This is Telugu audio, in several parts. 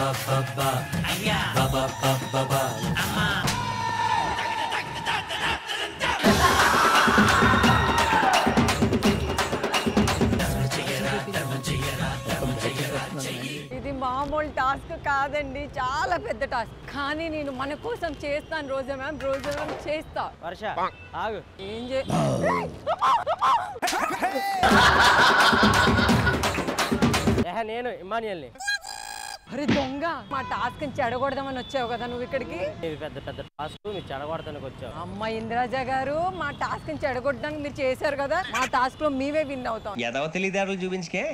ఇది మామూలు టాస్క్ కాదండి చాలా పెద్ద టాస్క్ కానీ నేను మన కోసం చేస్తాను రోజా మ్యామ్ రోజా మ్యామ్ చేస్తా వర్ష ఆగు ఏం చే ఏహ నేను ఇమానియల్ని అరే దొంగ మా టాస్క్ చెడగొడదామని వచ్చావు కదా నువ్వు ఇక్కడికి ఇది పెద్ద పెద్ద టాస్క్ మీరు చెడగొడతానికి వచ్చావు అమ్మ ఇంద్రాజా గారు మా టాస్క్ చెడగొట్టడానికి మీరు చేశారు కదా మా టాస్క్ లో మీవే విన్ అవుతాం ఎదవ తెలివితేటలు చూపించుకే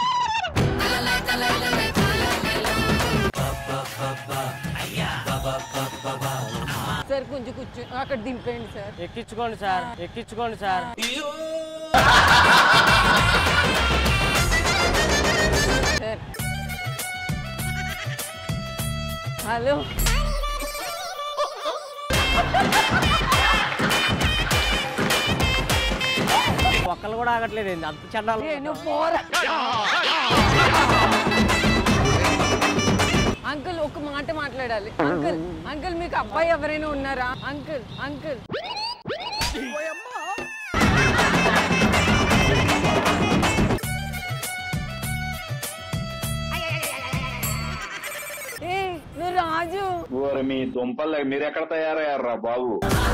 సార్ కొంచెం కూర్చో అక్కడ దింపేయండి సార్ ఎక్కించుకోండి సార్ ఎక్కించుకోండి సార్ సార్ హలో ఒక్కళ్ళు కూడా ఆగట్లేదు ఏంది అంత చండాలు నేను పోరా అంకుల్ ఒక మాట మాట్లాడాలి అంకుల్ అంకుల్ మీకు అబ్బాయి ఎవరైనా ఉన్నారా అంకుల్ అంకుల్ ఏ నువ్వు రాజు ఓరి మీ దుంపలు మీరెక్కడ తయారయ్యారా బాబు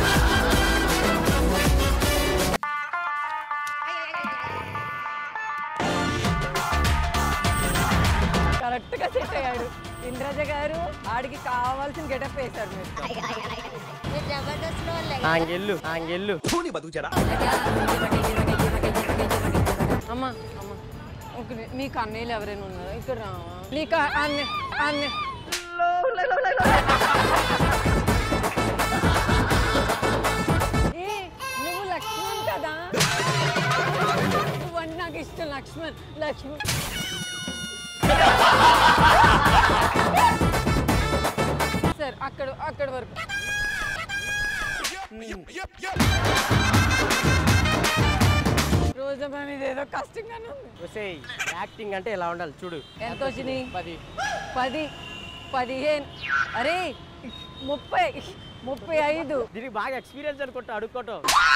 కరెక్ట్ గా సెట్ అయ్యాడు ఇంద్రజ గారు ఆడికి కావాల్సిన గెటప్ వేశారు మీరు మీరు జబర్దస్త్ లో వాళ్ళే ఆంగెళ్ళు ఆంగెళ్ళు అమ్మా అమ్మా ఒక ని- మీకు అన్నయ్యలు ఎవరైనా ఉన్నారా ఇక్కడ రావా నీకు ఆ- అన్నయ్య అన్నయ్య ఏ, నువ్వు లక్ష్మణ్ కదా నువ్వంటే నాకు ఇష్టం లక్ష్మణ్ లక్ష్మణ్ సార్ అక్కడ అక్కడ వరకు రోజా మ్యామ్ ఇదేదో కష్టంగానే ఉంది ఒసేయ్ యాక్టింగ్ అంటే ఇలా ఉండాలి చూడు ఎంత వచ్చినాయి పది పది పదిహేను అరే ముప్పై ముప్పై ఐదు దీనికి బాగా ఎక్స్పీరియన్స్ అనుకుంటా అడుక్కోవటం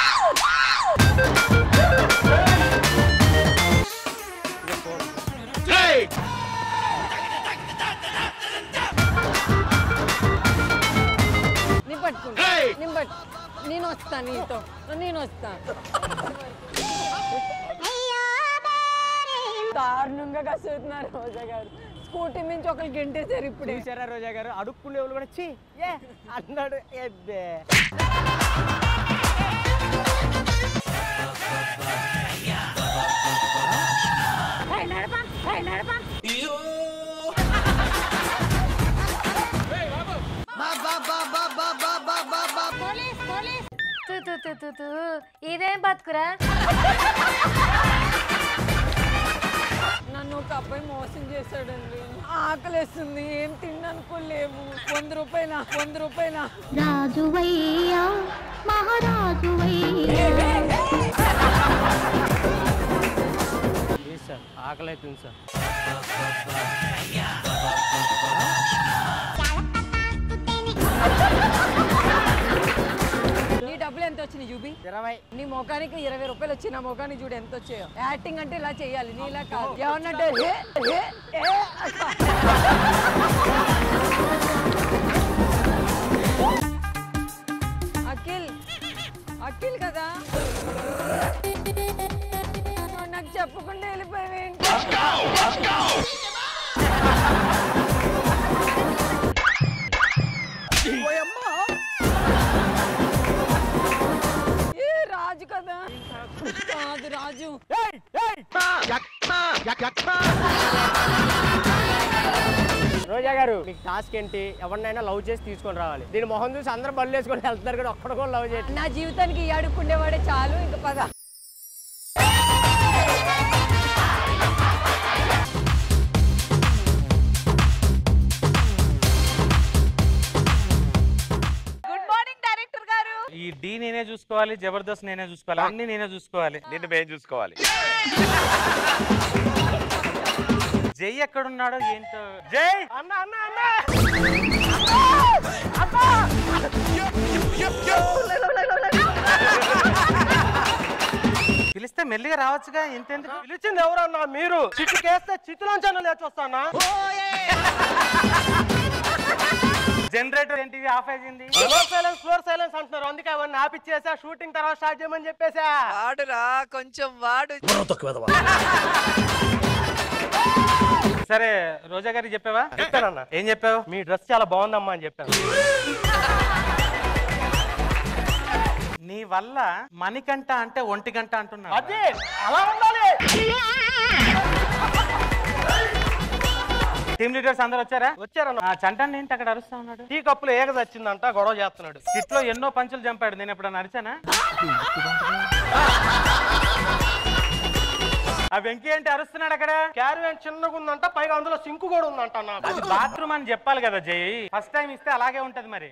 నేను పట్టుకుంటా నేను పట్టు నేను వస్తా నీతో నేను వస్తా దారుణంగా కసురుతున్నారు రోజా గారు స్కూటీ నుంచి ఒకరు గెంటేశారు ఇప్పుడే చూసారా రోజా గారు అడుక్కునే వాళ్ళు కూడా చీ ఏ అన్నాడు ఎద్దే పోలీస్ పోలీస్ తు తు తు తు తు ఇదేం బతుకురా నన్ను ఒక అబ్బాయి మోసం చేశాడండి ఆకలేస్తుంది ఏం తిన్ననుకోలేము వంద రూపాయల వంద రూపాయల రాజువయ్యా మహారాజువయ్యా ప్లీజ్ సార్ ఆకలి అవుతుంది సార్ నీ డబ్బులు ఎంత వచ్చినాయి చూపి ఇరవై నీ ముఖానికి ఇరవై రూపాయలు వచ్చి నా ముఖానికి చూడు ఎంత వచ్చాయో యాక్టింగ్ అంటే ఇలా చేయాలి నీ ఇలా కాదు ఏమన్నట్టు ఏ, ఏ, ఏ అట్లా. అఖిల్ అఖిల్ కదా నాకు చెప్పకుండా వెళ్ళిపోయావేంటి ఏ రాజు కదా కాదు రాజు రోజా గారు మీకు టాస్క్ ఏంటి ఎవరినైనా లవ్ చేసి తీసుకొని రావాలి దీని మొహం చూసి అందరూ బళ్ళు వేసుకొని వెళ్తున్నారు కానీ ఒక్కడ కూడా లవ్ చేయట్లేదు నా జీవితానికి ఈ అడుక్కుండేవాడే చాలు ఇంక పద గుడ్ మార్నింగ్ డైరెక్టర్ గారు ఈ డీ నేనే చూసుకోవాలి జబర్దస్త్ నేనే చూసుకోవాలి అన్ని నేనే చూసుకోవాలి నిన్ను మేము చూసుకోవాలి జై ఎక్కడున్నాడో ఏంటో జై అన్న అన్న అన్న పిలిస్తే మెల్లిగా రావచ్చుగా ఇంతెందుకు పిలిచింది ఎవరన్నా మీరు చిట్టుకేస్తే చిత్తులోంచి లేచి వస్తానా జనరేటర్ ఏంటివి ఆఫ్ అయింది ఫ్లోర్ సైలెన్స్ ఫ్లోర్ సైలెన్స్ అంటున్నారు అందుకే అవన్నీ ఆపిచ్చేసా షూటింగ్ తర్వాత స్టార్ట్ చేయమని చెప్పేసా వాడురా కొంచెం వాడు సరే రోజా గారికి చెప్పావా చెప్తానన్నా ఏం చెప్పావు మీ డ్రెస్ చాలా బాగుందమ్మా అని చెప్పాను నీ వల్ల మణికంట అంటే ఒంటి గంట అంటున్నా అదే అలా ఉండాలి టీమ్ లీడర్స్ అందరు వచ్చారా వచ్చారన్న ఆ చంటాన్ని ఏంటి అక్కడ అరుస్తా ఉన్నాడు టీ కప్పులో ఏగ చచ్చిందంట గొడవ చేస్తున్నాడు స్కిట్ లో ఎన్నో పంచులు చంపాడు నేను ఎప్పుడన్నా అరిచానా ఆ వెంకీ ఏంటి అరుస్తున్నాడు అక్కడ క్యారియన్ చిన్నగా ఉందంట పైగా అందులో సింకు కూడా ఉందంట నాకు అది బాత్రూమ్ అని చెప్పాలి కదా జై ఫస్ట్ టైం ఇస్తే అలాగే ఉంటది మరి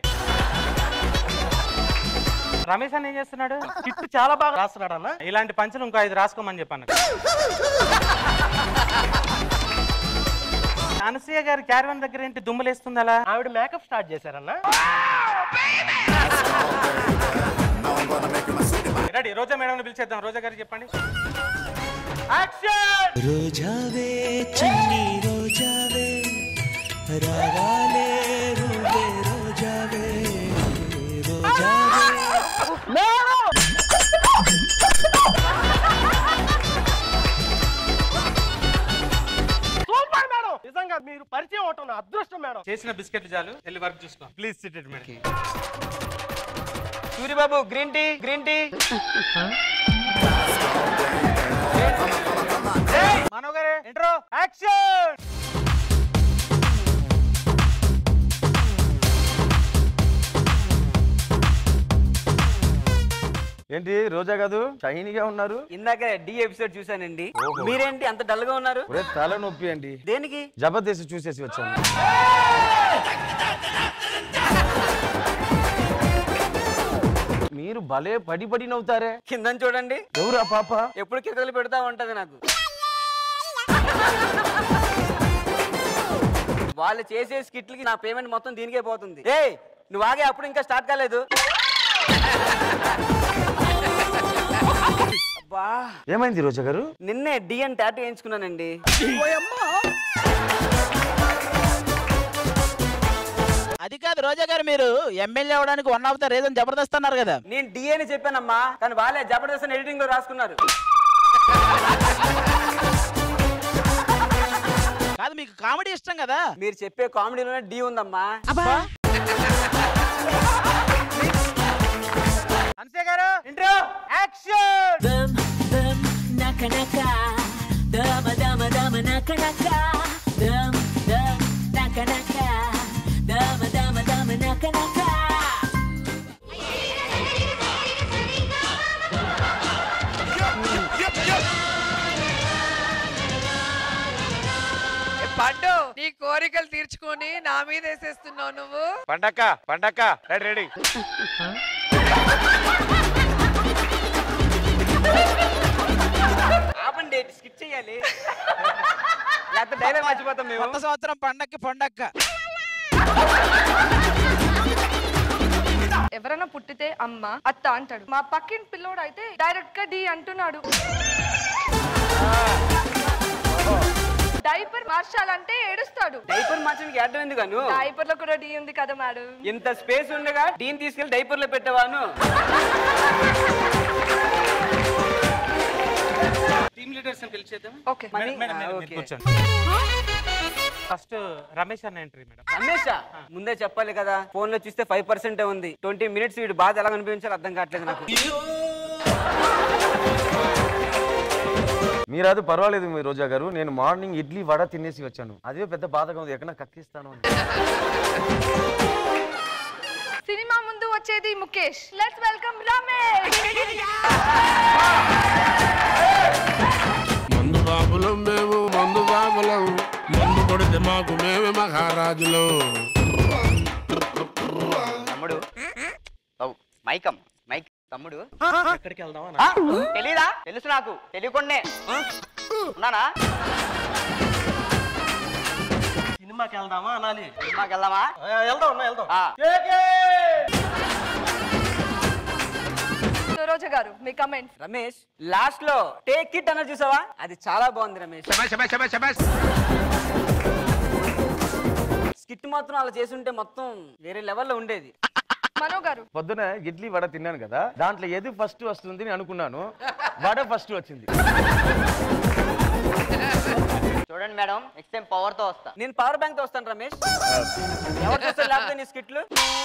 రమేష్ అని ఏం చేస్తున్నాడు కిట్టు చాలా బాగా రాస్తున్నాడు అన్న ఇలాంటి పంచులు ఇంకో ఐదు రాసుకోమని చెప్పాను అనసూయ గారి క్యారవన్ దగ్గర ఏంటి దుమ్ములేస్తుంది అలా ఆవిడ మేకప్ స్టార్ట్ చేశారన్న రెడీ రోజా మేడం పిలిచేద్దాం రోజా గారికి చెప్పండి యాక్షన్ రోజావే చిన్ని రోజావే రాగాలే రువే రోజావే రోజావే సూపర్ మేడం నిజంగా మీరు పరిచయం అవటం నా అదృష్టం మేడం చేసిన బిస్కెట్లు చాలు వెళ్ళి వర్క్ చూసుకో please sit it madam Suribabu green tea green tea Mano గారు ఇంట్రో యాక్షన్ ఏంటి రోజా కాదు షైనీగా ఉన్నారు ఇందాక డి ఎపిసోడ్ చూసానండి మీరేంటి అంత డల్ గా ఉన్నారు ఒరే తల నొప్పి అండి దేనికి జబర్దస్త్ చూసేసి వచ్చాను మీరు భలే పడి పడి నవ్వుతారే కిందని చూడండి ఎవరు ఆ పాప ఎప్పుడు కిరకలు పెడతా ఉంటది నాకు వాళ్ళు చేసే స్కిట్లకి నా పేమెంట్ మొత్తం దీనికే పోతుంది ఏ నువ్వు ఆగే అప్పుడు ఇంకా స్టార్ట్ కాలేదు అబ్బా ఏమైంది రోజా గారు నిన్నే డి అని టాటూ వేయించుకున్నానండి అది కాదు రోజా గారు మీరు ఎమ్మెల్యే అవడానికి one of the reason Jabardasth అన్నారు కదా నేను డి అని చెప్పానమ్మా కానీ వాళ్ళే జబర్దస్త్ ఎడిటింగ్ లో రాసుకున్నారు కాదు మీకు కామెడీ ఇష్టం కదా మీరు చెప్పే కామెడీలోనే డి ఉందమ్మా అనసూయ గారు ఇంట్రో యాక్షన్ దమ్ దమ్ నక నక దమ దమ దమ నక నక దమ్ దమ్ నక నక దమ దమ దమ నక నక పండు నీ కోరికలు తీర్చుకొని నా మీద వేసేస్తున్నావు నువ్వు పండక్క పండక్క రెడీ రెడీ ఆపండి స్కిట్ చేయాలి లేకపోతే డైలాగ్ మర్చిపోతాం మేము కొత్త సంవత్సరం పండక్కి పండక్క ఎవరైనా పుట్టితే అమ్మ అత్త అంటాడు మా పక్కింటి పిల్లోడు అయితే డైరెక్ట్ గా డి అంటున్నాడు డైపర్ మార్చాలంటే ఏడుస్తాడు డైపర్ మార్చడానికి అడ్డం ఎందుకు డైపర్ లో కూడా డి ఉంది కదా మేడం ఇంత స్పేస్ ఉండగా డీన్ తీసుకెళ్లి డైపర్ లో పెట్టేవాను టీమ్ లీడర్స్ అని పిలిచేద్దాం ఓకే మేడం, మేడం, మేడం, మీరు ఓకే. కూర్చోండి ఫస్ట్ రమేష్ అన్న ఎంట్రీ మేడం రమేష్ ముందే చెప్పాలి కదా ఫోన్ లో చూస్తే ఫైవ్ పర్సెంట్ ఉంది ట్వంటీ మినిట్స్ వీడు బాధ ఎలా అనిపించాలో అర్థం కావట్లేదు నాకు మీరది పర్వాలేదు మీ రోజా గారు నేను మార్నింగ్ ఇడ్లీ వడ తినేసి వచ్చాను అదే పెద్ద బాధగా ఉంది ఎక్కడ కక్కిస్తాను అని సినిమా ముందు వచ్చేది ముఖేష్ లెట్స్ వెల్కమ్ రమేష్ మందు బాబులం మేము మందు బాబులం మందు కొడితే మాకు మేమే మహారాజులం తమ్ముడు మైకం మైక్ తమ్ముడు ఎక్కడికి వెళ్దాం ఆ? తెలీదా తెలుసు నాకు తెలియకుండానే ఉన్నానా సినిమాకి వెళ్దామా అనాలి సినిమాకి వెళ్దామా ఆ, వెళ్దాం అన్న వెళ్దాం ఆ. రోజా గారు మీ కమెంట్ రమేష్ లాస్ట్ లో టేక్ ఇట్ అన్న చూసావా అది చాలా బాగుంది రమేష్ స్కిట్ మాత్రం అలా చేసుంటే మొత్తం వేరే లెవెల్లో ఉండేది మనో గారు పొద్దున ఇడ్లీ వడ తిన్నాను కదా దాంట్లో ఏది ఫస్ట్ వస్తుంది అని అనుకున్నాను వడ ఫస్ట్ వచ్చింది చూడండి మేడం నెక్స్ట్ టైం పవర్ తో వస్తా నేను పవర్ బ్యాంక్ తో వస్తాను రమేష్ ఎవరు చూస్తారు లేకపోతే నీ స్కిట్లు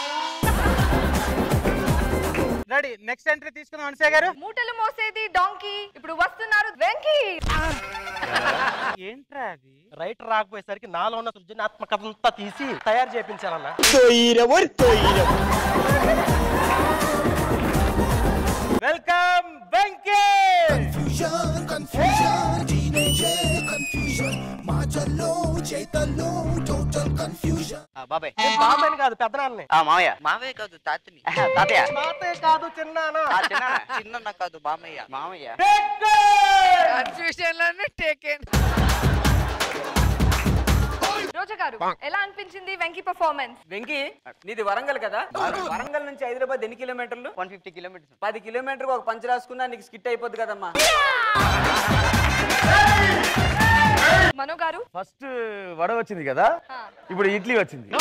రెడీ నెక్స్ట్ ఎంట్రీ తీసుకుందాం అనిసే గారు మూటలు మోసేది డాంకీ ఇప్పుడు వస్తున్నారు వెంకీ ఏంట్రా అది రైటర్ రాకపోయేసరికి నాలో ఉన్న సృజనాత్మకత అంతా తీసి తయారు చేయించాలన్న వెల్కమ్ వెంకీ బాబాయ్ బాబాయ్ కాదు పెద్ద నాన్నే మామయ్య మావే కాదు తాతని తాతయ్య తాతయ్య కాదు చిన్నానా చిన్న కాదు బామయ్య మామయ్య కన్ఫ్యూజన్ లోనే టేకెన్ రోజా గారు ఎలా అనిపించింది వెంకీ పర్ఫార్మెన్స్ వెంకీ నీది వరంగల్ కదా వరంగల్ నుంచి హైదరాబాద్ ఎన్ని కిలోమీటర్లు వన్ ఫిఫ్టీ కిలోమీటర్స్ పది కిలోమీటర్ ఒక పంచ్ రాసుకున్నా నీకు స్కిట్ అయిపోద్ది కదమ్మా మనో గారు ఫస్ట్ వడ వచ్చింది కదా ఇప్పుడు ఇడ్లీ వచ్చింది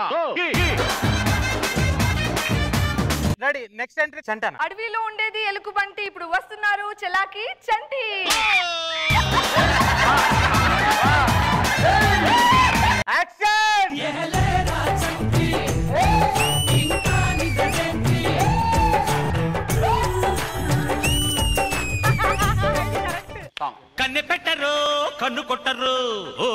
రెడీ నెక్స్ట్ ఎంట్రీ చంటాన అడవిలో ఉండేది ఎలుగుబంటి ఇప్పుడు వస్తున్నారు చెలాకి చంటి యాక్షన్ కన్నె పెట్టరు కన్ను కొట్టరు ఓ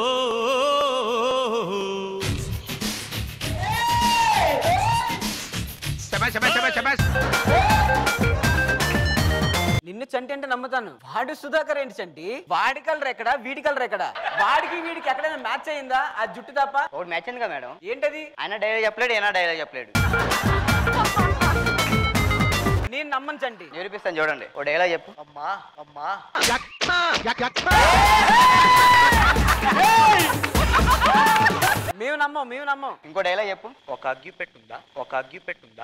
నిన్ను చంటి అంటే నమ్ముతాను వాడు సుధాకర్ ఏంటి చంటి వాడి కలర్ ఎక్కడ వీడి కలర్ ఎక్కడ వాడికి వీడికి ఎక్కడైనా మ్యాచ్ అయిందా ఆ జుట్టు తప్ప ఒకటి మ్యాచ్ అయింది కదా మేడం ఏంటది ఆయన డైలాగ్ చెప్పలేడు ఏనా డైలాగ్ చెప్పలేడు నేను నమ్మను చంటి నేర్పిస్తాను చూడండి ఓ డైలాగ్ చెప్పు అమ్మా అమ్మా మేము నమ్మం మేము నమ్మం ఇంకో డైలాగ్ చెప్పు ఒక అగ్గి పెట్టుందా ఒక అగ్గి పెట్టుందా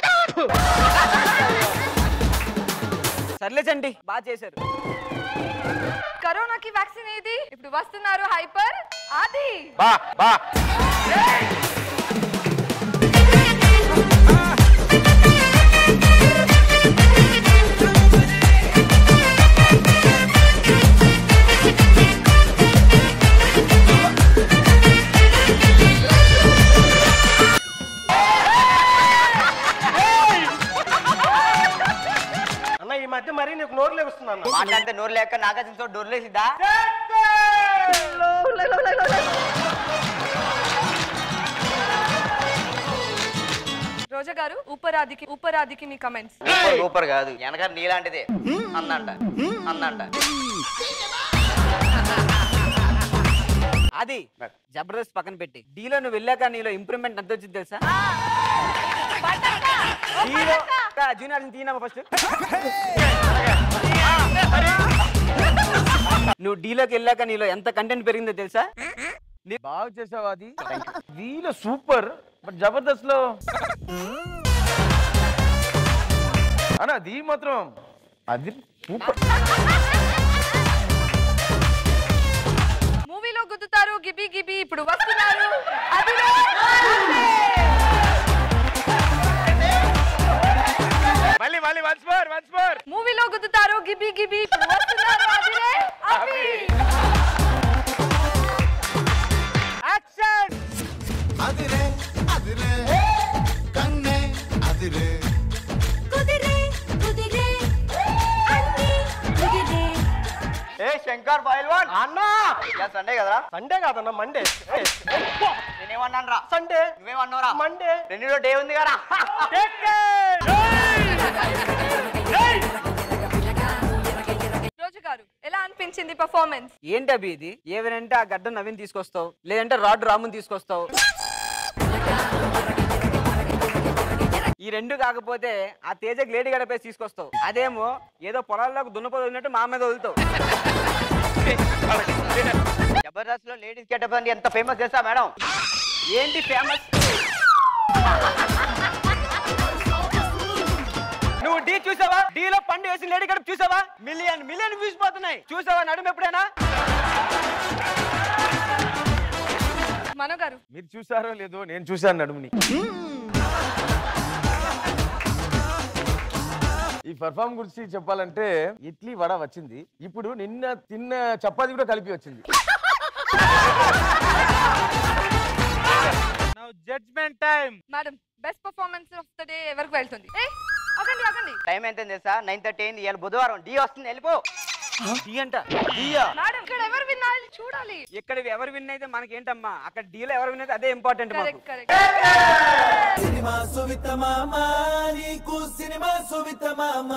సర్లే చంటి బాగా చేశారు కరోనాకి వ్యాక్సిన్ ఏది ఇప్పుడు వస్తున్నారు హైపర్ ఆది బా బా అన్న ఈ మధ్య మరీ నీకు నోరు లేస్తుంది అన్న మాట్లాడితే నోరు లేక నాగార్జున డోర్ లేసిద్దా రోజా గారు ఉపరాధికి ఉపరాధికి మీ కమెంట్స్ సూపర్ సూపర్ కాదు వెనక నీలాంటిదే అందంట అందంట అది జబర్దస్త్ పక్కన పెట్టి డీలో నువ్వు వెళ్ళాక నీలో ఇంప్రూవ్మెంట్ ఎంత వచ్చింది తెలుసా డీలో జూనియర్ తీయనమ్మా ఫస్ట్ నువ్వు డీలోకి వెళ్ళాక నీలో ఎంత కంటెంట్ పెరిగిందో తెలుసా బాగా చేసావు అది వీలో సూపర్ బట్ జబర్దస్త్ లో అన్న అది మాత్రం అది సూపర్ మూవీలో గుద్దుతారు గిబి గిబి ఇప్పుడు వస్తున్నారు అదిరే మళ్ళీ మళ్ళీ వన్స్ మోర్ వన్స్ మోర్ మూవీలో గుద్దుతారు గిబి గిబి ఇప్పుడు వస్తున్నారు అదిరే అభి యాక్షన్ అదిరే అదిరే కన్నే అదిరే కుదిరే కుదిరే అన్ని కుదిరే ఏ శంకర్ పైల్వాన్ అన్నా సండే కదరా సండే కాదన్న మండే నేనేమన్నాను రా సండే నువ్వేమన్నావురా మండే రెండులో డే ఉంది కదా రోజు గారు ఎలా అనిపించింది పర్ఫార్మెన్స్ ఏంటి అభి ఇది ఏవనంటే ఆ గడ్డ నవీన్ తీసుకొస్తావు లేదంటే రాడ్ రాముని తీసుకొస్తావు ఈ రెండు కాకపోతే ఆ తేజ గ్లేడి గడపేసి తీసుకొస్తావు అదేమో ఏదో పొలాల్లోకి దున్నపోదు ఉన్నట్టు మా మీద వదులుతావు జబర్దస్త్ లో లేడీస్ గెటప్ అని ఎంత ఫేమస్ చేస్తా మేడం ఏంటి ఫేమస్ నువ్వు డీ చూసావా డీలో పండు వేసి లేడీ గడప చూసావా మిలియన్ మిలియన్ వ్యూస్ పోతున్నాయి చూసావా నడుము ఎప్పుడైనా మనో గారు మీరు చూసారో లేదో నేను చూశాను నడుముని ఈ పర్ఫామ్ గురించి చెప్పాలంటే ఇడ్లీ వడ వచ్చింది ఇప్పుడు నిన్న తిన్న చపాతి కూడా కలిపి వచ్చింది judgement time madam best performance of the day ఎవరికి వెళ్తుంది ఏ ఆగండి ఆగండి టైం ఎంత తెలుసా నైన్ థర్టీ అయింది ఇవాళ బుధవారం డీ వస్తుంది వెళ్ళిపో డీ అంట డీయా మేడం ఇక్కడ ఎవరు వినాలి చూడాలి ఇక్కడ ఎవరు విన్ అయితే మనకేంటమ్మా అక్కడ డీలో ఎవరు విన్ అయితే అదే ఇంపార్టెంట్ మాకు కరెక్ట్ కరెక్ట్ సినిమా సువిత మామ నీకు సినిమా సువిత మామ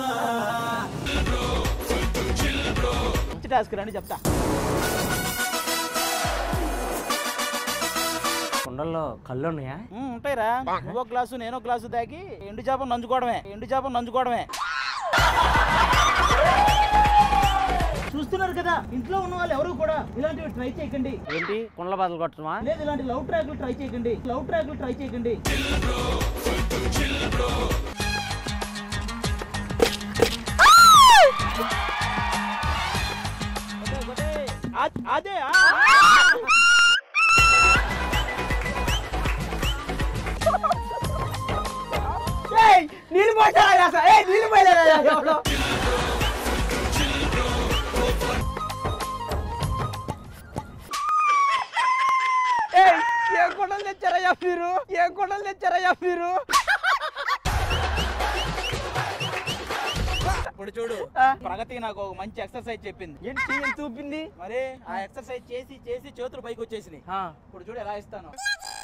మంచి టాస్క్ రండి చెప్తా కుండల్లో కళ్ళు ఉన్నాయా ఉమ్, ఉంటాయిరా నువ్వో గ్లాసు నేనో గ్లాసు దాకి ఎండు చేప నంచుకోవడమే ఎండు చేప నంచుకోవడమే చూస్తున్నారు కదా ఇంట్లో ఉన్న వాళ్ళు ఎవరు కూడా ఇలాంటివి ట్రై చేయకండి ఏంటి కుండల బాధలు కొట్టడమా లేదు ఇలాంటి లవ్ ట్రాక్లు ట్రై చేయకండి లవ్ ట్రాక్లు ట్రై చేయకండి అదే, అదే ఆ, ఆ. ఏయ్, నీళ్ళు పోసారా అసలు? ఏయ్, నీళ్ళు పోయలేరా ఎవడో? ఏయ్, ఏ కొండలు తెచ్చారయ్యా మీరు ఏ కొండలు తెచ్చారయ్యా మీరు ఇప్పుడు చూడు ప్రగతి నాకు ఒక మంచి ఎక్సర్సైజ్ చెప్పింది ఏంటి చెయ్యి చూపింది మరి ఆ ఎక్సర్సైజ్ చేసి చేసి చేతులు పైకి వచ్చేసినాయి ఇప్పుడు చూడు ఎలా ఇస్తాను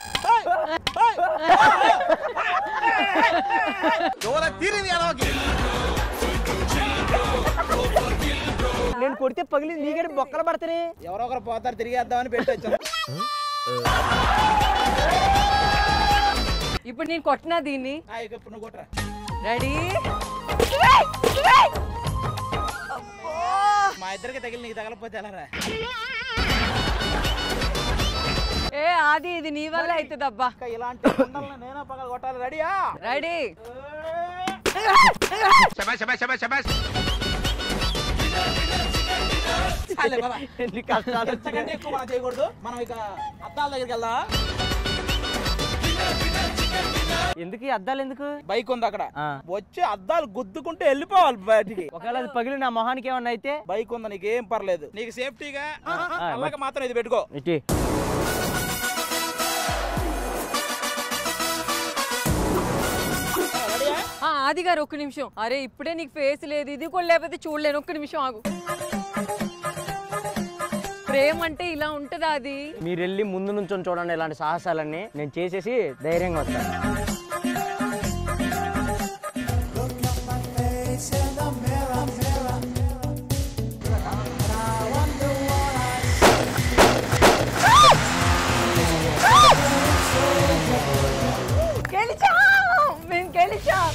నేను కొడితే పగిలి నీగడి బొక్కలు పడతానే ఎవరో ఒకరు పోతారు తిరిగేద్దామని పెట్టొచ్చాను ఇప్పుడు నేను కొట్టినా దీన్ని ఆ, ఇక ఇప్పుడు నువ్వు కొట్టరా రెడీ మా ఇద్దరికి తగిలి నీకు తగలపోతే ఎలా రా ఏ ఆది ఇది నీ వల్ల అవుతుందబ్బా ఇంకా ఇలాంటి కుండల్ని నేనే పగల కొట్టాలి రెడీయా రెడీ చాలే బాబా. ఎంతకంటే ఎక్కువ మనం చేయకూడదు మనం ఇక అద్దాల దగ్గరికి వెళ్దాం ఎందుకు ఈ అద్దాలు ఎందుకు బైక్ ఉంది అక్కడ వచ్చి అద్దాలు గుద్దుకుంటే వెళ్ళిపోవాలి బయటికి ఒకవేళ అది పగిలి నా మొహానికి ఏమన్నా అయితే బైక్ ఉంది నీకు ఏం పర్లేదు నీకు సేఫ్టీగా అలాగే మాత్రం ఇది పెట్టుకో ఇటీ ఆ, ఆది గారు ఒక్క నిమిషం అరే ఇప్పుడే నీకు ఫేస్ లేదు ఇది కూడా లేకపోతే చూడలేను ఒక్క నిమిషం ఆగు ప్రేమ అంటే ఇలా ఉంటదా అది మీరు వెళ్ళి ముందు నుంచి చూడండి ఇలాంటి సాహసాలన్నీ నేను చేసేసి ధైర్యంగా వస్తాను గెలిచాం మేము గెలిచాం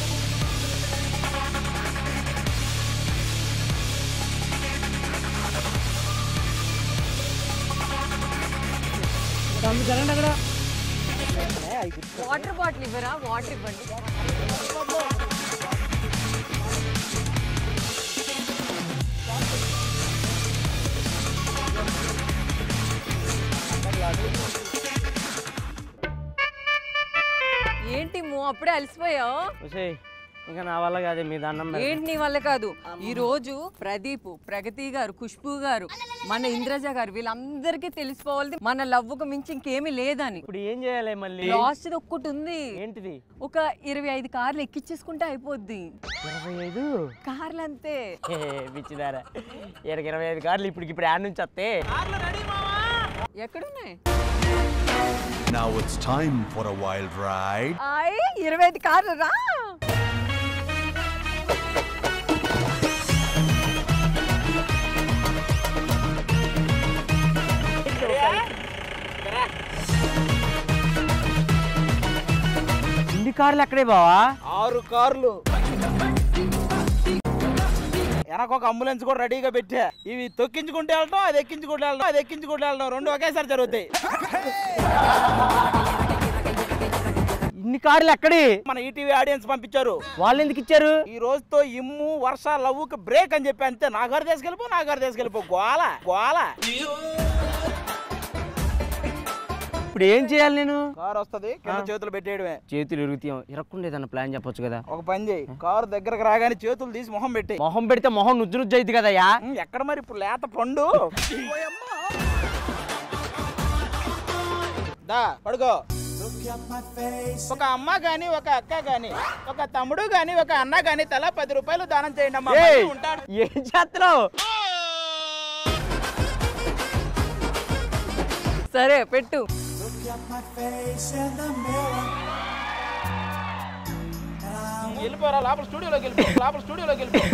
వాటర్ బాటిల్ ఇవ్వరా వాటర్ ఇవ్వండి ఏంటి మో అప్పుడే అలసిపోయావు ఒసేయ్, ఇంకా నా వల్ల కాదే మీ దండం పెడతా. ఏంటి నీ వల్ల కాదు ఈ రోజు ప్రదీప్ ప్రగతి గారు ఖుష్బు గారు మన ఇంద్రజ గారు వీళ్ళందరికీ తెలిసిపోవాలి మన లవ్వుకు మించి ఇంకేమీ లేదని ఇప్పుడు ఏం చేయాలి మళ్ళీ లాస్ట్ ఒక్కటి ఉంది ఏంటిది ఒక ఇరవై ఐదు కార్లు ఎక్కించేసుకుంటే అయిపోద్ది ఇరవై ఐదు కార్లు అంతే ఏ, పిచ్చిదారా ఇరవై ఇరవై ఐదు కార్లు ఇప్పుడు ఇప్పుడు యాడ్ నుంచి వస్తే ఎక్కడున్నాయి Now it's time for a wild ride. ఆయ్ ఇరవై ఐదు కార్లు రా ఇన్ని కార్లు ఎక్కడే బావా ఆరు కార్లు వెనక ఒక అంబులెన్స్ కూడా రెడీగా పెట్టా ఇవి తొక్కించుకుంటూ వెళ్ళడం అది ఎక్కించుకుంటూ వెళ్ళడం అది ఎక్కించుకుంటూ వెళ్ళడం రెండు ఒకేసారి జరుగుతాయి ఇన్ని కార్లు ఎక్కడి మన ఈటీవీ ఆడియన్స్ పంపించారు వాళ్ళు ఎందుకు ఇచ్చారు ఈ రోజుతో ఇమ్ము వర్ష లవ్వుకి బ్రేక్ అని చెప్పి అంతే నా గారు తీసుకెళ్ళిపో నా గారు తీసుకెళ్ళిపో గోల గోల ఇప్పుడు ఏం చేయాలి నేను కారు వస్తది కింద చేతులు పెట్టేయడమే చేతులు ఇరుగుతాం ఇరక్కుండా ఏదన్నా ప్లాన్ చెప్పొచ్చు కదా ఒక పని చేయి కారు దగ్గరకు రాగానే చేతులు తీసి మొహం పెట్టి మొహం పెడితే మొహం నుజ్జు నుజ్జు అయింది కదయ్యా ఎక్కడ మరి ఇప్పుడు లేత పండు దా పడుకో ఒక అమ్మ గాని ఒక అక్క గాని ఒక తమ్ముడు గాని ఒక అన్న గాని తలా పది రూపాయలు దానం చేయండి అమ్మా ఏయ్, మంచిగా ఉంటాడు ఏం చేస్తున్నావు సరే పెట్టు వెళ్ళిపోరా లోపల స్టూడియోలోకి వెళ్ళిపో లోపల స్టూడియోలోకి వెళ్ళిపో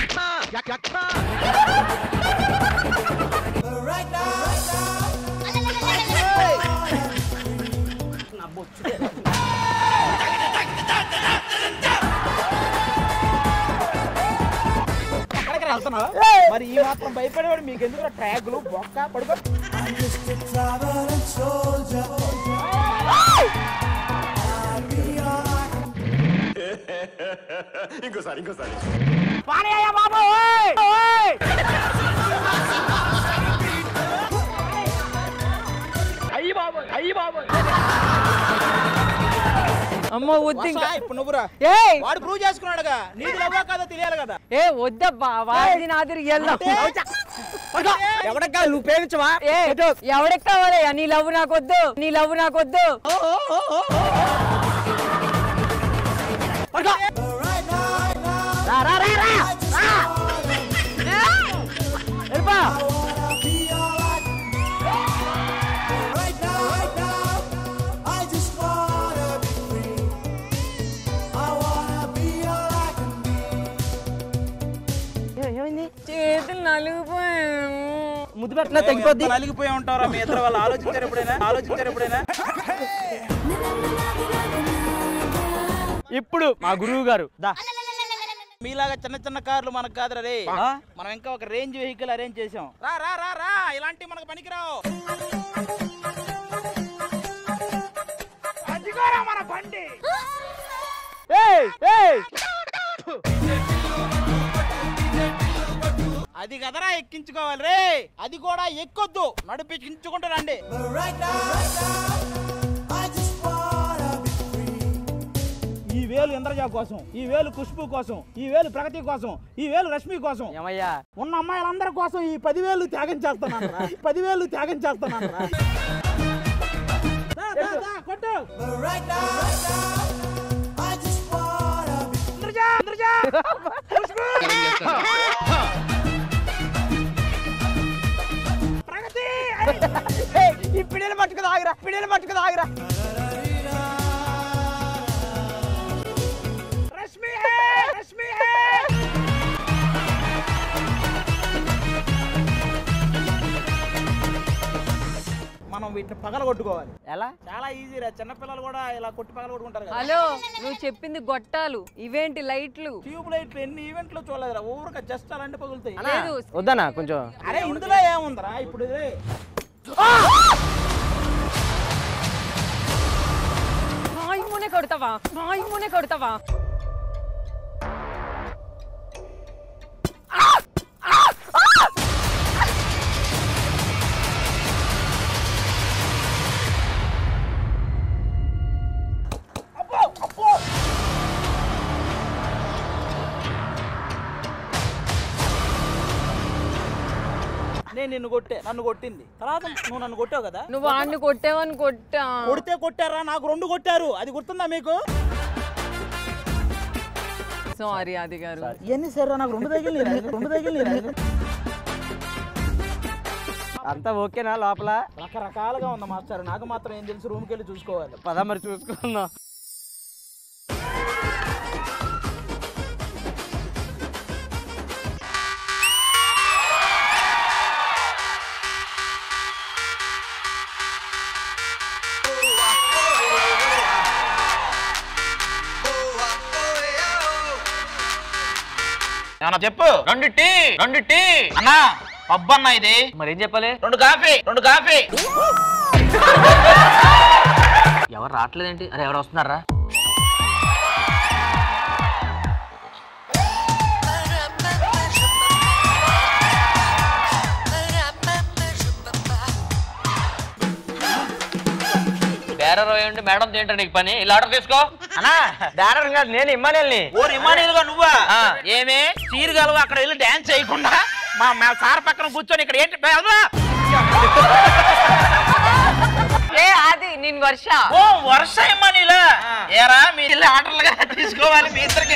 ఎక్కడికి వెళ్తున్నావు మరి ఈ మాత్రం భయపడేవాడు మీకు ఎందుకు ట్యాగులు బొక్క పడుకో ఇంకోసారి ఇంకోసారి బాబు ఓయ్, ఓయ్. అయ్యి బాబు అయ్యి బాబు అమ్మో వద్దు ఇంకా వస్తా, ఇప్పుడు నువ్వురా ఏయ్ వాడు ప్రూవ్ చేసుకున్నాడుగా నీకు లవ్వా కాదో తెలియాలి కదా ఏ వద్దబ్బా వాడిది నాదిరి వెళ్దాం ఎవడక్కా నువ్వు ప్రేమించవా ఏ ఎవడికి కావాలయ్యా నీ లవ్ నాకొద్దు నీ లవ్ నాకొద్దు రా రా రా రా రా. వెళ్ళిపో. చేతులు నలిగిపోయాను ముద్దు పెట్టినా తగ్గిపోద్ది నలిగిపోయి ఉంటారా మీ ఇద్దరు వాళ్ళు ఆలోచించారు ఎప్పుడైనా ఆలోచించారు ఎప్పుడైనా ఇప్పుడు మా గురువు గారు దా మీలాగా చిన్న చిన్న కార్లు మనకు కాదురా రే మనం ఇంకా ఒక రేంజ్ వెహికల్ అరేంజ్ చేసాం రా రా రా రా ఇలాంటి మనకు పనికిరావు అదిగోరా మన బండి ఏయ్ ఏయ్ అది కదరా ఎక్కించుకోవాలి రే అది కూడా ఎక్కొద్దు నడిపించుకుంటూ రండి ఈ వేలు ఇంద్రజా కోసం ఈ వేలు ఖుష్బు కోసం ఈ వేలు ప్రగతి కోసం ఈ వేలు రష్మి కోసం ఏమయ్యా ఉన్న అమ్మాయిలందరి కోసం ఈ పదివేలు త్యాగం చేస్తున్నాను రా. ఈ పదివేలు త్యాగం చేస్తున్నాను రా. దా, దా, దా, కొట్టు. ఇంద్రజా, ఇంద్రజా. ఖుష్బు. ప్రగతి ఏయ్, ఈ పిడిని పట్టుకుని ఆగిరా పిడిని పట్టుకుని ఆగిరా రష్మి హే రష్మి హే మనం వీటిని పగల కొట్టుకోవాలి ఎలా చాలా ఈజీ రా చిన్నపిల్లలు కూడా ఇలా కొట్టి పగల కొట్టుకుంటారు కదా హలో నువ్వు చెప్పింది గొట్టాలు ఇవేంటి లైట్లు ట్యూబ్ లైట్లు ఎన్ని ఈవెంట్లు చూడలేదురా ఊరక జస్ట్ అలాంటి పగులుతాయి లేదు వద్దనా కొంచెం అరే ఇందులో ఏముందిరా ఇప్పుడు ఇదే నాయమునే కొడతావా నాయమునే కొడతావా నేను నిన్ను కొట్టే నన్ను కొట్టింది తర్వాత నువ్వు నన్ను కొట్టావు కదా నువ్వు వాడిని కొట్టావని కొట్టా కొడితే కొట్టారా నాకు రెండు కొట్టారు అది గుర్తుందా మీకు సారీ అది గారు ఎన్ని సరే నాకు రెండు తగిలి రెండు తగిలి అంతా ఓకేనా లోపల రకరకాలుగా ఉంది మాస్టర్ నాకు మాత్రం ఏం తెలుసు రూమ్కి వెళ్ళి చూసుకోవాలి పద మరి చూసుకుందాం అన్న చెప్పు రెండు టీ రెండు టీ అన్నా పబ్బు అన్న ఇది మరి ఏం చెప్పాలి రెండు కాఫీ రెండు కాఫీ ఎవరు రావట్లేదేంటి అరే ఎవరు వస్తున్నారా బేరర్ అయ్యండి మేడం ఏంటో నీకు పని ఇలా ఆర్డర్ తీసుకో అన్నా డాడర్ కాదు నేను ఇమ్మానేల్ని ఓ రిమానీలుగా నువ్వా ఏమే చీరు గలవు అక్కడ వెళ్ళి డాన్స్ చేయకుండా మా మా సార్ పక్కన కూర్చొని ఇక్కడ ఏంటి వెళ్ళరా? ఏ అది నేను వర్ష ఓ వర్ష ఇమ్మనీలా ఏరా మీ ఇల్లు ఆర్డర్లుగా తీసుకోవాలి మీ ఇద్దరికి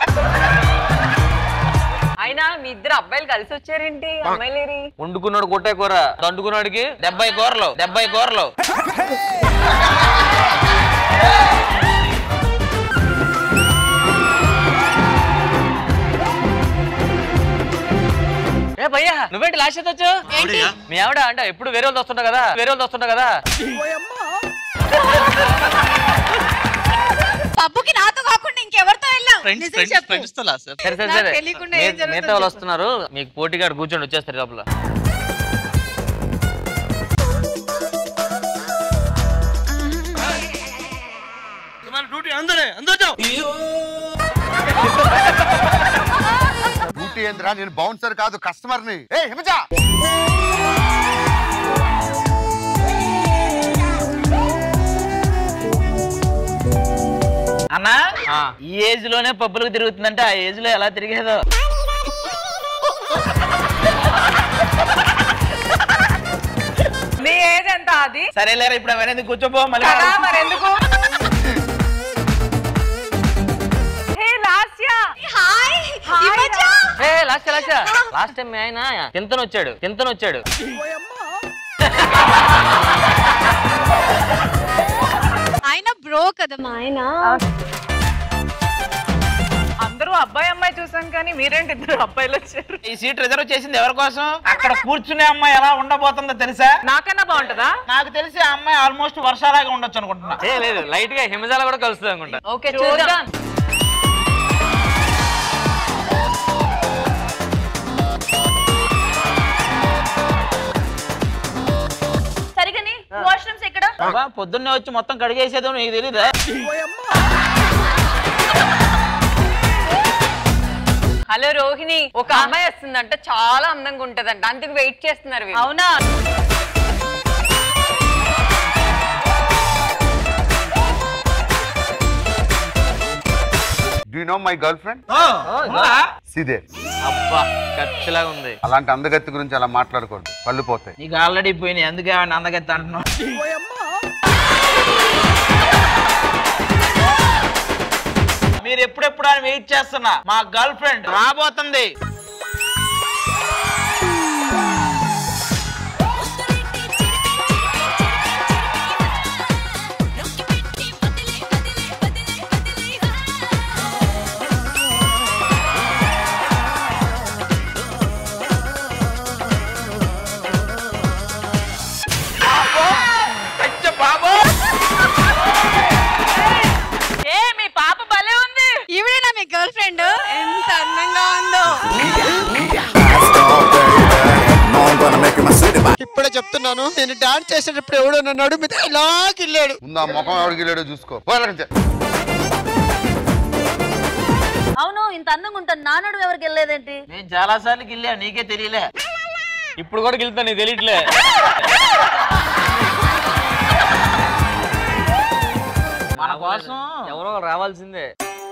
అయినా మీ ఇద్దరు అబ్బాయిలు కలిసి వచ్చారేంటి అమ్మాయిలేరి వండుకున్నాడు కొట్టే కూర దండుకున్నాడికి డెబ్బై కూరలు డెబ్బై కూరలు ఏ భయ్యా నువ్వేంటి లాస్ట్ చేత వచ్చావు మీ ఆవిడ అంటే ఎప్పుడు వేరే వాళ్ళు వస్తుంటావు కదా వేరే వాళ్ళు వస్తుంటావు కదా పబ్బుకి నాతో కాకుండా ఇంకెవరితో వెళ్ళాం ఫ్రెండ్స్ నిజం చెప్పు. సరే సరే నాకు సరే తెలియకుండా ఏం మీ- జరుగుతుందో మిగతా వాళ్ళు చెప్పు. వస్తున్నారు మీకు పోటీగా కూర్చొని వచ్చేస్తారు లోపల డ్యూటీ అందరే అందరూ డ్యూటీ ఏంద్రా నేను బౌన్సర్ కాదు కస్టమర్ ని ఏ హిమజ అన్నా ఈ ఏజ్ లోనే పబ్బులకు తిరుగుతుందంటే ఆ ఏజ్ లో ఎలా తిరిగేదో నీ ఏజ్ ఎంత అది సరేలేరా ఇప్పుడు అవన్నీ కూర్చోపో మళ్ళీ కదా మరెందుకు హే లాస్య హాయ్ ఇవ్వచ్చా? ఏ లాస్ట్ లాస్ట్ లాస్ట్ టైం ఆయన కింతను వచ్చాడు కింతను వచ్చాడు ఆయన బ్రో కదా మా ఆయన అందరూ అబ్బాయి అమ్మాయి చూసాం కానీ మీరేంటి ఇద్దరు అబ్బాయిలు వచ్చారు ఈ సీట్ రిజర్వ్ చేసింది ఎవరి కోసం అక్కడ కూర్చునే అమ్మాయి ఎలా ఉండబోతుందో తెలుసా నాకన్నా బాగుంటదా నాకు తెలిసి ఆ అమ్మాయి ఆల్మోస్ట్ వర్షాలాగా ఉండొచ్చు అనుకుంటున్నా ఏ లేదు లైట్ గా హిమజాల కూడా కలుస్తుంది అనుకుంటా ఓకే చూద్దాం సరిగని వాష్రూమ్స్ ఎక్కడ అబ్బా, పొద్దున్నే వచ్చి మొత్తం కడిగేసేదో నీకు తెలీదా హలో రోహిణి ఒక అమ్మాయి వస్తుందంట చాలా అందంగా ఉంటదంట అందుకు వెయిట్ చేస్తున్నారు వీళ్ళు. అవునా do know my girl friend సిదే అబ్బా ఖర్చులాగా ఉంది అలాంటి అందగత్తి గురించి అలా మాట్లాడకూడదు పళ్ళు పోతాయి నీకు ఆల్రెడీ పోయినాయి అందుకే ఆవిడ అందగత్త అంటున్నావు మీరు ఎప్పుడెప్పుడు అని వెయిట్ చేస్తున్నా మా గర్ల్ ఫ్రెండ్ రాబోతుంది ఏ మీ పాప భలే ఉంది ఈవిడేనా మీ గర్ల్ ఫ్రెండ్ ఎంత అందంగా ఉందో ఇప్పుడే చెప్తున్నాను నేను డాన్స్ చేసేటప్పుడు ఎవడో నన్ను అడుగు ఇలా గిల్లాడు ముందు ఆ ముఖం ఎవరికి వెళ్ళాడో చూసుకో పోయి అక్కడి నుంచి. అవును ఇంత అందంగా ఉంటాను నాన్నడు ఎవరికి వెళ్ళలేదేంటి నేను చాలా సార్లు గిల్లా నీకే తెలియలే ఇప్పుడు కూడా గెలుతా నీకు తెలియట్లే మన కోసం ఎవరో ఒకరు రావాల్సిందే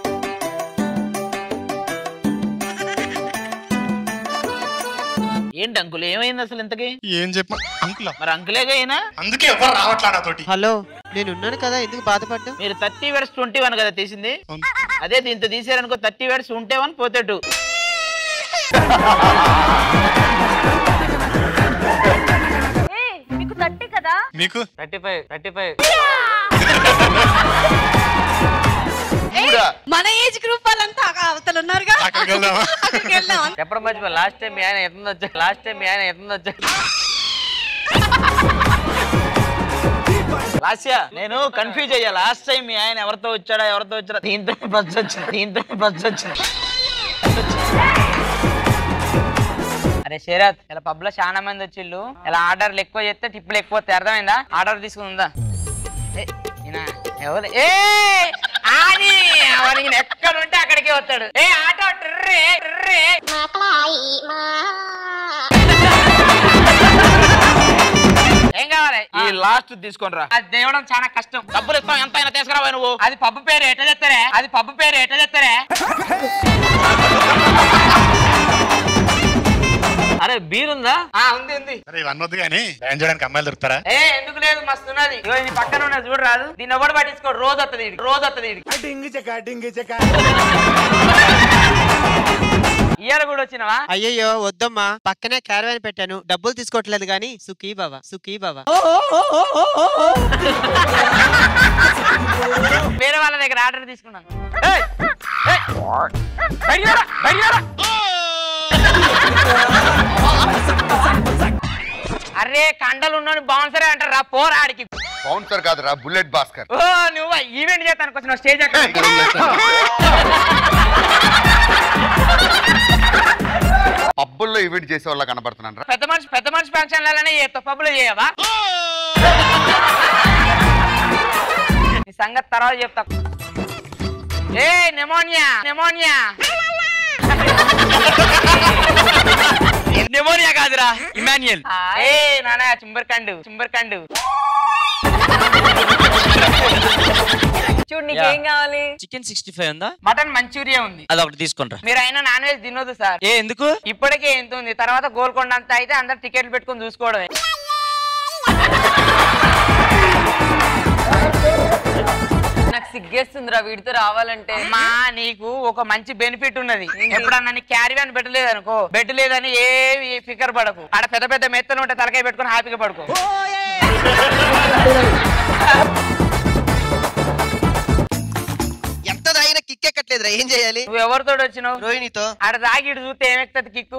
ఏంటి అంకుల్ ఏమైంది అసలు ఇంతకి ఏం చెప్ప అంకుల్ మరి అంకులేగా అయినా అందుకే ఎవరు రావట్లా నాతోటి హలో నేను ఉన్నాను కదా ఎందుకు బాధపడ్డా మీరు థర్టీ వేర్స్ ట్వంటీ వన్ కదా తీసింది అదే దీంతో తీసారనుకో థర్టీ వేర్స్ ఉంటే వన్ పోతే టూ మీకు థర్టీ కదా మీకు థర్టీ ఫైవ్ థర్టీ ఫైవ్ మన ఏజ్ గ్రూప్ వాళ్ళంతా అవతల ఉన్నారుగా అక్కడికి వెళ్దాం చెప్పడం మర్చిపో లాస్ట్ టైం మీ ఆయన ఎంత వచ్చా లాస్ట్ టైం మీ ఆయన ఎంత వచ్చా లాస్యా నేను కన్ఫ్యూజ్ అయ్యా లాస్ట్ టైం మీ ఆయన ఎవరితో వచ్చాడా ఎవరితో వచ్చాడా దీంతో బస్ వచ్చింది దీంతో బస్ వచ్చింది అరే శరత్ ఇలా పబ్ లో చాలా మంది వచ్చిళ్ళు ఇలా ఆర్డర్లు ఎక్కువ చేస్తే టిప్పులు ఎక్కువ వస్తాయి అర్థమైందా ఆర్డర్ తీసుకుందా ఏ, ఈయన ఎవరు ఏ ఆని వాడికి ఎక్కడ ఉంటే అక్కడికే వస్తాడు ఏ ఆటో ట్రే ట్రే ఏం కావాలి ఈ లాస్ట్ తీసుకొని రా అది తేవడం చాలా కష్టం డబ్బులు ఇస్తాం ఎంత అయినా తీసుకురావా నువ్వు అది పబ్బు పేరు ఎట్లా చెప్తారే అది పబ్బు పేరు ఎట్లా చెప్తారే అరే బీర్ ఉందా ఆ ఉంది ఉంది సరే ఇవన్నీ వద్దు కానీ డ్యాన్స్ చేయడానికి అమ్మాయిలు దొరుకుతారా ఏ ఎందుకు లేదు మస్తు ఉన్నది ఇగో ఇది పక్కన ఉన్నది చూడు రాదు దీన్ని ఎవడు పట్టించుకోడు రోజు వస్తుంది ఈడికి, రోజు వస్తుంది ఈడికి. డింగి చెక్క డింగి చెక్క ఇయ్యాల కూడా వచ్చినవా అయ్యయ్యో వద్దమ్మా పక్కనే క్యారవాన్ పెట్టాను డబ్బులు తీసుకోవట్లేదు కానీ సుఖీ బాబా సుఖీ బాబా వేరే వాళ్ళ దగ్గర ఆర్డర్ తీసుకున్నాను ఏయ్! ఏయ్! బయటికి రా, బయటికి రా. అరే కండలు ఉన్నాను బౌన్సరే అంటారు రా పోరా ఆడికి బౌన్సర్ కాదురా బుల్లెట్ భాస్కర్ ఓ నువ్వు ఈవెంట్ చేస్తానికి వచ్చిన స్టేజ్ అక్కడ పబ్బుల్లో ఈవెంట్ చేసే వాళ్ళ కనబడుతున్నాను రా పెద్ద మనిషి పెద్ద మనిషి ఫంక్షన్లనే చేస్తావు పబ్బులో చేయవా ఈ సంగతి తర్వాత చెప్తా ఏ నెమోనియా నెమోనియా నెమోనియా కాదురా ఇమాన్యుయల్ ఏ నానా చింబర్కండు చింబర్కండు చూడు నీకేం కావాలి చికెన్ సిక్స్టీ ఫైవ్ ఉందా మటన్ మంచూరియా ఉంది అది ఒకటి తీసుకుంటా మీరు అయినా నాన్ వెజ్ తినొద్దు సార్ ఏ ఎందుకు ఇప్పటికే ఎంత ఉంది తర్వాత గోల్కొండ అంతా అయితే అందరు టికెట్లు పెట్టుకొని చూసుకోవడమే నాకు సిగ్గేస్తుందిరా వీడితో రావాలంటే మా నీకు ఒక మంచి బెనిఫిట్ ఉన్నది ఎప్పుడన్నా నీ క్యారీ వ్యాన్ పెట్టలేదు అనుకో బెడ్ లేదని ఏవి ఫికర్ పడకు ఆడ పెద్ద పెద్ద మెత్తలు ఉంటే తలకాయ పెట్టుకొని హ్యాపీగా పడుకో ఎంత తాగినా కిక్ ఎక్కట్లేదురా ఏం చేయాలి నువ్వు ఎవరితో వచ్చినావు రోహిణితో ఆడ తాగి ఇటు చూస్తే ఏమెక్తది kick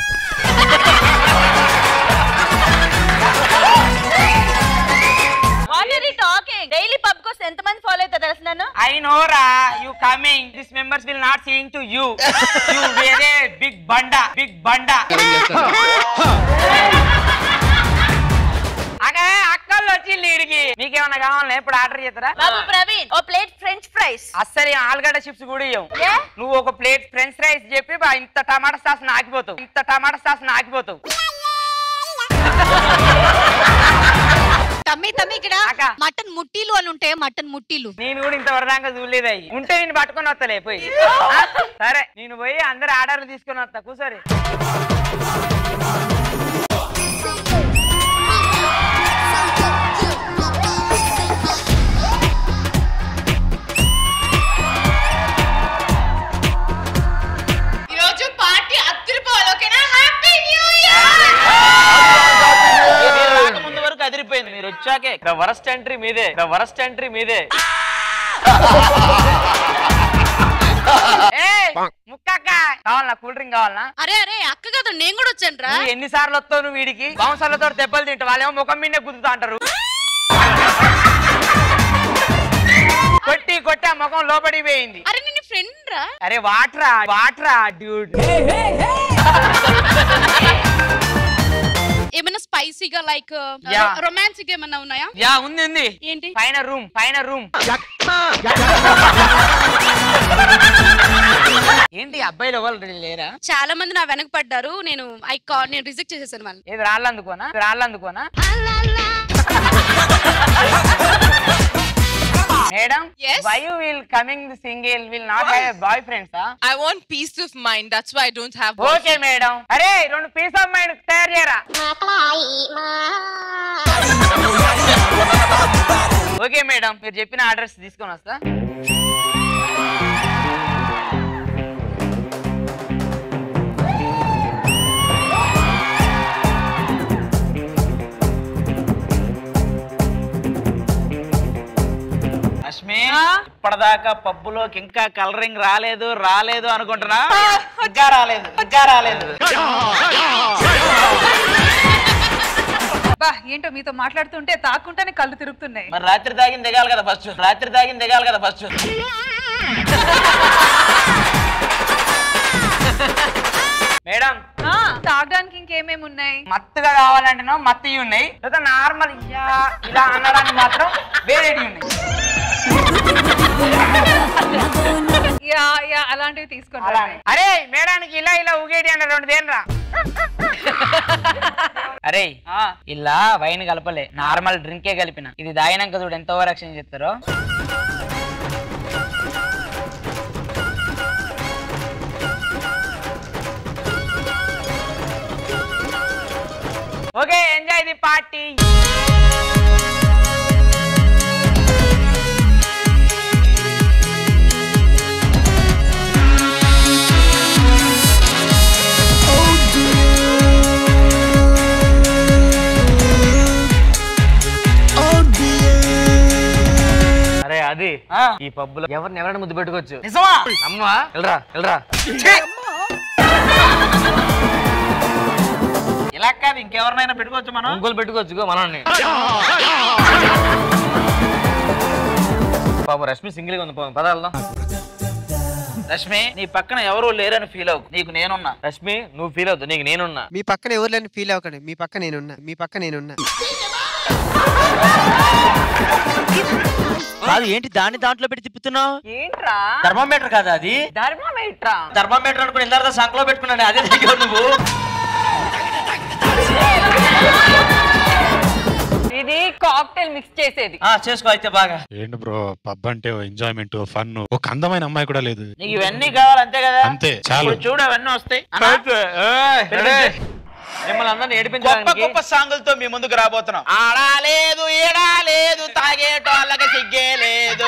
what are you talking daily pub కోసం ఎంత మంది ఫాలో అవుతారు తెలుసు నన్ను ఐ నో రా you coming this members will not seeing to you you వేరే బిగ్ బండా బిగ్ బండా అగే అక్కలు వచ్చి వీడికి మీకేమన్నా కావాలా ఇప్పుడు ఆర్డర్ చేస్తారా బాబు ప్రవీణ్ ఓ ప్లేట్ ఫ్రెంచ్ ఫ్రైస్ అస్సలు ఈ ఆలుగడ్డ చిప్స్ కూడా ఇవ్వం నువ్వు ఒక ప్లేట్ ఫ్రెంచ్ ఫ్రైస్ చెప్పి బా ఇంత టమాటా సాస్ నాకిపోతావు ఇంత టమాటా సాస్ నాకిపోతావు తమ్మి తమ్మి ఇక్కడ మటన్ ముట్టీలు అని ఉంటాయి మటన్ ముట్టీలు నేను కూడా ఇంతవరదాకా చూడలేదు అయ్యి ఉంటే నేను పట్టుకొని వస్తలే పోయి ఆ? సరే నేను పోయి అందరు ఆర్డర్లు తీసుకొని వస్తా కూర్చోరి ఈ రోజు పార్టీ అద్దరిపోవాలి ఓకేనా హ్యాపీ న్యూ ముందు వరకు అదిరిపోయింది మీరు వచ్చాకే వరస్ట్ ఎంట్రీ మీదే వరస్ట్ ఎంట్రీ మీదే ఏయ్, ముక్కక్క కావాలనా కూల్ డ్రింక్ కావాలనా అరే అరే అక్క కదా నేను కూడా వచ్చాను రా నువ్వు ఎన్ని సార్లు వస్తావు నువ్వు వీడికి బౌన్సర్లతో దెబ్బలు తింటావు వాళ్ళేమో ముఖం మీదే గుద్దుతా అంటారు కొట్టి కొట్టి ఆ ముఖం లోపడి పోయింది అరే నేను ఫ్రెండ్ రా అరే వాట్రా వాట్రా డ్యూడ్ ఏమైనా స్పైసీగా లైక్ Yeah. రొమాన్సిక్ ఏమైనా ఉన్నాయా యా ఉంది ఉంది ఏంటి పైన రూమ్ పైన రూమ్ ఏంటి అబ్బాయిలు ఎవరు లేరా చాలా మంది నా వెనక పడ్డారు నేను ఐ కా నేను రిజెక్ట్ చేసేసాను వాళ్ళని ఏది రాళ్ళందుకోనా రాళ్ళందుకోనా madam why you will coming single will not have boy friends I want peace of mind. That's why I don't have. Okay madam అరే రెండు పీస్ ఆఫ్ మైండ్ తయారు చేయరా ఓకే మేడం మీరు చెప్పిన అడ్రస్ తీసుకొని వస్తా అశ్మి ఇప్పటిదాకా పబ్బులోకి ఇంకా కలరింగ్ రాలేదు రాలేదు అనుకుంటున్నా ఇంకా రాలేదు ఇంకా రాలేదు అబ్బా ఏంటో మీతో మాట్లాడుతుంటే తాకుంటానే కళ్ళు తిరుగుతున్నాయి మరి రాత్రి తాగింది దిగాలి కదా ఫస్ట్ రాత్రి తాగింది దిగాలి కదా ఫస్ట్ మేడం తాగడానికి ఇంకేమేమి ఉన్నాయి మత్తుగా కావాలంటేనో మత్తి ఉన్నాయి లేదా నార్మల్ ఇలా అనడానికి మాత్రం వేరేటి ఉన్నాయి యా యా అలాంటివి తీసుకోండి అలానే. అరే మేడానికి ఇలా ఇలా ఊగేటి అన్న రెండు దేనరా అరే ఇలా వైన్ కలపలే నార్మల్ డ్రింకే కలిపిన ఇది దాగినాక చూడు ఎంత ఓవర్ యాక్షన్ చేస్తారో ఓకే ఎంజాయ్ ది పార్టీ అరే అది ఈ పబ్బులో ఎవరిని ఎవరైనా ముద్దు పెట్టుకోవచ్చు నిజమా అమ్మా వెళ్ళరా వెళ్ళరా ఇలా కాదు ఇంకెవరినైనా పెట్టుకోవచ్చు మనం ఇంకోలు పెట్టుకోవచ్చు మనల్ని పాపం రష్మి సింగిల్ గా ఉంది పాపం పద వెళ్దాం రష్మి నీ పక్కన ఎవరు లేరని ఫీల్ అవ్వకు నీకు నేనున్నా రష్మి నువ్వు ఫీల్ అవుతావు నీకు నేనున్నా మీ పక్కన ఎవరు లేని ఫీల్ అవ్వకండి మీ పక్క నేనున్నా మీ పక్క నేనున్నా కాదు ఏంటి దాన్ని దాంట్లో పెట్టి తిప్పుతున్నావు ఏంట్రా థర్మామీటర్ కాదా అది ధర్మమేట్రా థర్మామీటర్ అనుకుని ఇందాక సంకలో పెట్టుకున్నాను అదే దగ్గర నువ్వు ఇది కాక్టైల్ మిక్స్ చేసేది ఆ, చేసుకో అయితే బాగా ఏంటి బ్రో పబ్ అంటే ఎంజాయ్మెంట్ ఫన్ ఒక అందమైన అమ్మాయి కూడా లేదు నీకు ఇవన్నీ కావాలి అంతే కదా అంతే, చాలు. ఇప్పుడు చూడు అవన్నీ వస్తాయి అన్నా, మిమ్మల్ని అందరిని గొప్ప ఏడిపించడానికి గొప్ప సాంగులతో మీ ముందుకు రాబోతున్నాం ఆడాలేదు ఏడాలేదు తాగేటోళ్ళకి సిగ్గే లేదు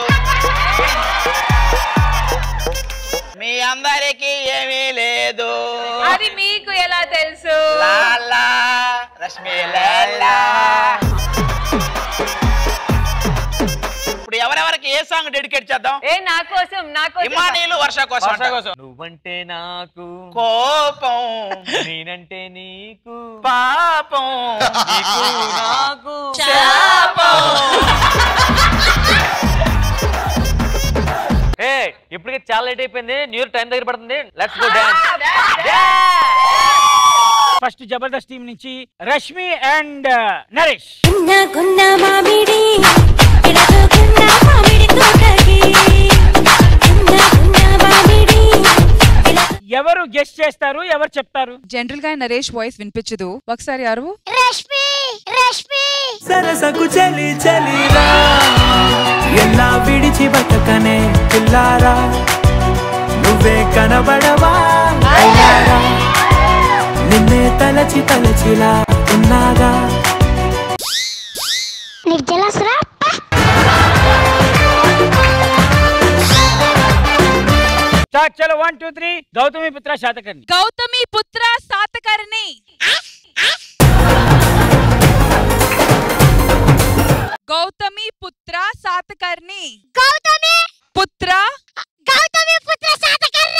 మీ అందరికి ఏమీ లేదు అది మీకు ఎలా తెలుసు లాలా రశ్మి లాలా ఇప్పుడు ఎవరెవరికి ఏ సాంగ్ డెడికేట్ చేద్దాం ఏ నా కోసం నా కోసం హిమానీయులు వర్ష కోసం వర్ష అంట. కోసం. నువ్వంటే నాకు కోపం నేనంటే నీకు పాపం నీకు నాకు శాపం. ఏ ఇప్పటికే చాలా లేట్ అయిపోయింది న్యూ ఇయర్ టైం దగ్గర పడుతుంది let's go dance first Jabardasth team నుంచి రష్మి అండ్ నరేష్ గున్న మామిడి ఎడగొన్న మామిడి తోటకి గున్న గున్న మామిడి ఎవరు గెస్ట్ చేస్తారు ఎవరు చెప్తారు జనరల్ గా నరేష్ వాయిస్ వినిపించదు ఒకసారి అరువు రష్మి రష్మి సరసకు చలి చలిరా ఎలా విడిచి బతకనే పిల్లారా నువ్వే కనబడవా అయ్యారా నిన్నే తలచి తలచిలా ఉన్నాగా నీకు జలసరా స్టార్ట్ చలో one two three Gautamiputra Satakarni Gautami పుత్ర సాతకర్ణి గౌతమి పుత్ర సాతకర్ణి గౌతమి పుత్ర గౌతమి పుత్ర సాతకర్ణ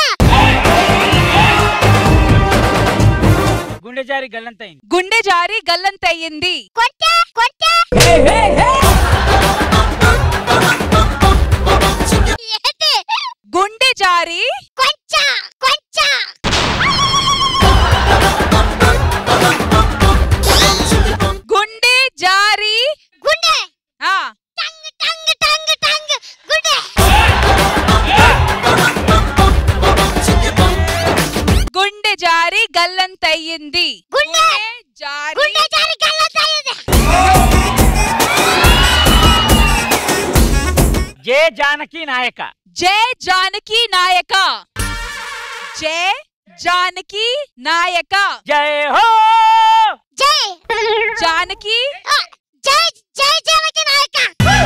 గుండె జారి గల్లంతైంది గుండె జారి గల్లంతయ్యింది కొంట కొంట గుండె జారి కొంచ కొంచ గుండె జారి గుండె ఆ టంగ్ టంగ్ టంగ్ టంగ్ గుండె గుండె జారి గల్లంతయ్యింది గుండె జారి గుండె జారి గల్లంతయ్యింది జే జానకి నాయక జై జానకి నాయక జై జానకి నాయక జై హో జై జానకి జై జై జానకి నాయక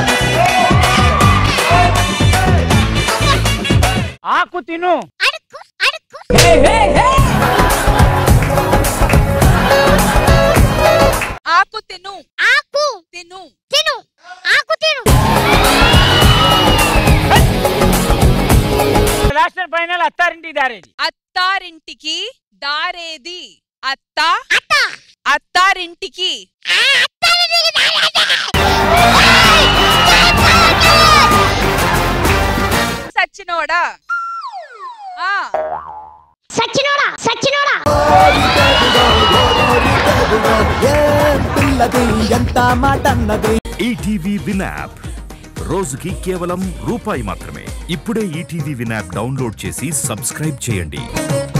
ఆకు తిను అడుక్కు అడుక్కు ఆకు తిను ఆకు తిను తిను ఆకు తిను లాస్ట్ అండ్ ఫైనల్ అత్తారింటి దారేది అత్తారింటికి దారేది అత్త అత్త అత్తారింటికి ఆ సచ్చినోడా ఆ సచ్చినోడా సచ్చినోడా పిల్లది ఎంత మాట అన్నది ఈటీవీ విన్ యాప్ రోజుకి కేవలం రూపాయి మాత్రమే ఇప్పుడే ఈటీవీ విన్ యాప్ డౌన్లోడ్ చేసి సబ్స్క్రైబ్ చేయండి